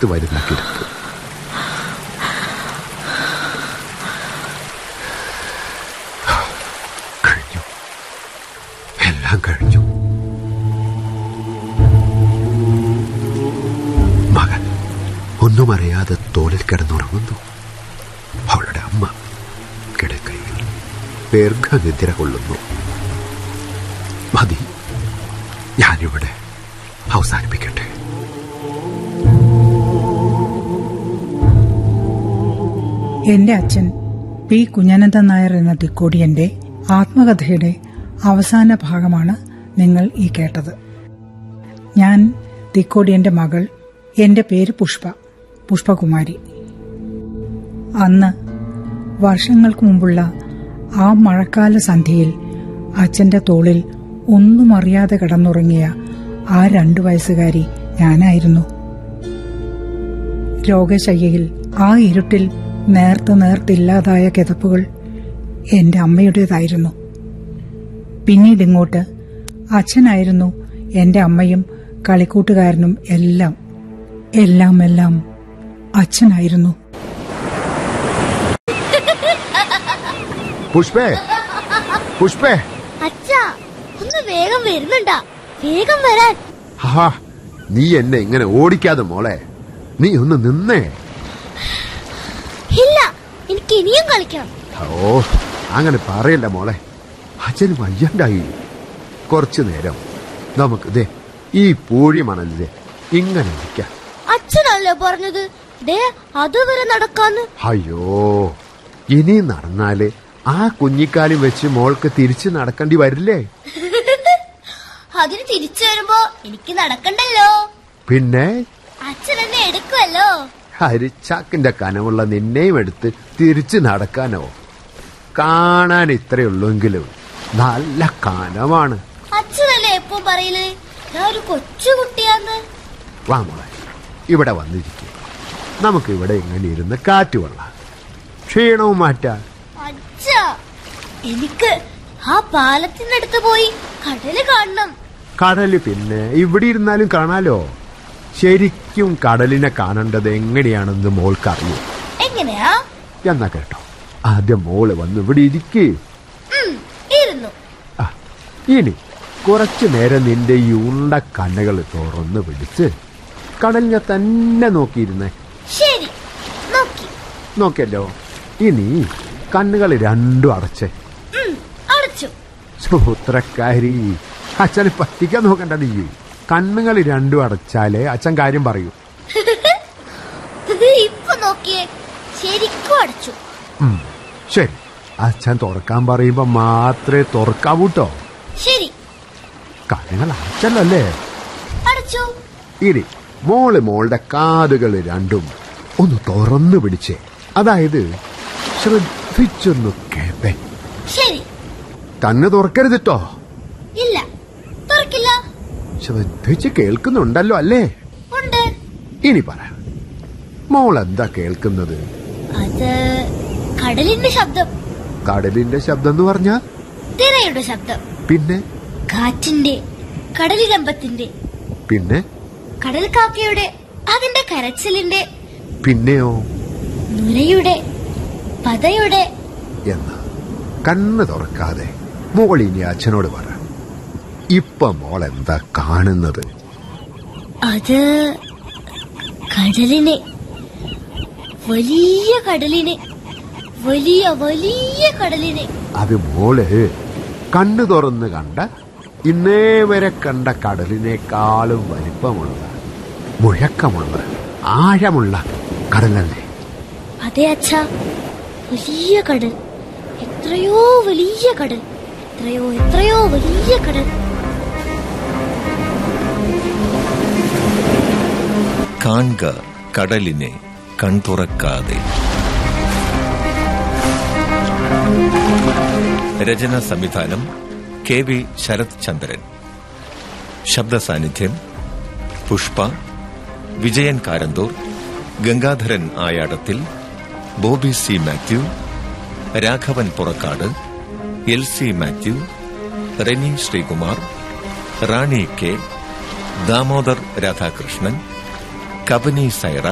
അടുത്ത് വരുന്ന കിടപ്പ് കഴിഞ്ഞു എല്ലാം കഴിഞ്ഞു മകൻ ഒന്നും അറിയാതെ തോളിൽ കിടന്നുറങ്ങുന്നു അവളുടെ അമ്മ കിടക്കയിൽ ദീർഘനിദ്ര കൊള്ളുന്നു മതി ഞാനിവിടെ അവസാനിപ്പിക്കട്ടെ എന്റെ അച്ഛൻ പി കുഞ്ഞനന്ദൻ നായർ എന്ന തിക്കോടിയന്റെ ആത്മകഥയുടെ അവസാന ഭാഗമാണ് നിങ്ങൾ ഈ കേട്ടത് ഞാൻ തിക്കോടിയന്റെ മകൾ എന്റെ പേര് പുഷ്പ പുഷ്പകുമാരി അന്ന് വർഷങ്ങൾക്ക് മുമ്പുള്ള ആ മഴക്കാല സന്ധ്യയിൽ അച്ഛന്റെ തോളിൽ ഒന്നും അറിയാതെ കിടന്നുറങ്ങിയ ആ രണ്ടു വയസ്സുകാരി ഞാനായിരുന്നു രോഗശയ്യയിൽ ആ ഇരുട്ടിൽ നേർത്ത് നേർത്തില്ലാതായ കിതപ്പുകൾ എന്റെ അമ്മയുടേതായിരുന്നു പിന്നീട് ഇങ്ങോട്ട് അച്ഛനായിരുന്നു എന്റെ അമ്മയും കളിക്കൂട്ടുകാരനും എല്ലാം എല്ലാം എല്ലാം അച്ഛനായിരുന്നു പുഷ്പേ പുഷ്പേ അച്ഛാ ഒന്ന് വേഗം വരുന്നുണ്ടാ വേഗം വരാൻ ഹാ നീ എന്നെ ഇങ്ങനെ ഓടിക്കാതെ മോളെ നീ ഒന്ന് നിന്നേ ഇല്ല എനിക്ക് ഇനിയും കളിക്കണം ഓ അങ്ങനെ പറയല്ല മോളെ അച്ഛന് വയ്യണ്ടായി കുറച്ചു നേരം നമുക്ക് ദേ ഈ പൂഴി മണലിലെ ഇങ്ങനെ ഇരിക്കാം അച്ഛനല്ലേ പറഞ്ഞത് ദേ അതുവരെ നടക്കാന്ന് അയ്യോ ഇനി നടന്നാല് ആ കുഞ്ഞിക്കാലും വെച്ച് മോൾക്ക് തിരിച്ചു നടക്കേണ്ടി വരില്ലേ അതിന് തിരിച്ചു വരുമ്പോ എനിക്ക് നടക്കണ്ടല്ലോ പിന്നെ അച്ഛൻ എന്നെ എടുക്കുമല്ലോ ഹരിച്ചാക്കിന്റെ കനമുള്ള നിന്നെയും എടുത്ത് തിരിച്ചു നടക്കാനോ കാണാൻ ഇത്രയുള്ളൂങ്കിലും നല്ല കനമാണ് അച്ഛനല്ലേ എപ്പോ പറയല് ഞാൻ ഒരു കൊച്ചു കുട്ടിയാന്ന് വാ മോളെ ഇവിടെ വന്നിരിക്കും നമുക്ക് ഇവിടെ ഇങ്ങനെ ഇരുന്ന് കാറ്റ് കൊള്ളാം ക്ഷീണവും മാറ്റാം അച്ഛാ എനിക്ക് ആ പാലത്തിന്റെ അടുത്ത് പോയി കടല് കാണണം കടല് പിന്നെ ഇവിടെ ഇരുന്നാലും കാണാലോ ശരിക്കും കടലിനെ കാണേണ്ടത് എങ്ങനെയാണെന്ന് മോൾക്ക് അറിയൂ എങ്ങനെയാ എന്നാ കേട്ടോ ആദ്യം മോള് വന്ന് ഇവിടെ ഇരിക്കേ ഉം, ഇരുന്നു ആ, ഇനി കുറച്ചു നേരം നിന്റെ ഈ ഉണ്ട കണ്ണുകൾ തുറന്ന് പിടിച്ച് കടലിനെ തന്നെ നോക്കിയിരുന്നേ ശരി നോക്കി നോക്കിയല്ലോ ഇനി കണ്ണുകൾ രണ്ടും അടച്ചേ ഉം, അടച്ചു സൂത്രക്കാരി അച്ഛനെ പറ്റിക്കാൻ നോക്കണ്ട നീ കണ്ണുകൾ രണ്ടും അടച്ചാലേ അച്ഛൻ കാര്യം പറയൂ ഇപ്പൊ നോക്കിയേ ശരിക്കും അടച്ചു ഉം, ശരി അച്ഛൻ തുറക്കാൻ പറയുമ്പോ മാത്രമേ തുറക്കാവൂട്ടോ ശരി കണ്ണുകൾ അടച്ചല്ലോ അല്ലേ അടച്ചു ഇനി മോള് മോളുടെ കാതുകൾ രണ്ടും ഒന്ന് തുറന്നു പിടിച്ചേ അതായത് ശ്രദ്ധിച്ചൊന്ന് കേപ്പേ ശരി കണ്ണ് തുറക്കരുതിട്ടോ ഇല്ല തുറക്കില്ല ശ്രദ്ധിച്ച് കേൾക്കുന്നുണ്ടല്ലോ അല്ലേ ഉണ്ട് ഇനി പറ മോൾ എന്താ കേൾക്കുന്നത് അത് കടലിന്റെ ശബ്ദം കടലിന്റെ ശബ്ദം എന്ന് പറഞ്ഞാ തിരയുടെ ശബ്ദം പിന്നെ കാറ്റിന്റെ കടലിരമ്പത്തിന്റെ പിന്നെ കടൽ കാക്കയുടെ അതിന്റെ കരച്ചിലിന്റെ പിന്നെയോ നുരയുടെ പതയുടെ എന്ന് കണ്ണ് തുറക്കാതെ മോൾ ഇനി അച്ഛനോട് പറ ഇപ്പൊ മോൾ എന്താ കാണുന്നത് അത് കടലിനെ വലിയ കടലിനെ വലിയ വലിയ കടലിനെ അത് മോള് കണ്ണു തുറന്ന് കണ്ട ഇന്നേ വരെ കണ്ട കടലിനേക്കാളും വലിപ്പമുള്ള മുഴക്കമുള്ള ആഴമുള്ള കടലല്ലേ അതെ അച്ഛ വലിയ കടൽ എത്രയോ വലിയ കടൽ എത്രയോ എത്രയോ വലിയ കടൽ കാൺക കടലിനെ കൺതുറക്കാതെ രചന സംവിധാനം കെ വി ശരത് ചന്ദ്രൻ ശബ്ദ സാന്നിധ്യം Pushpa Vijayan Karanthur Gangadharan Ayadathil Bobby C Mathew Raghavan Purakkad L C Mathew Reni Sreekumar Rani K Damodar Radhakrishnan Kabani Saira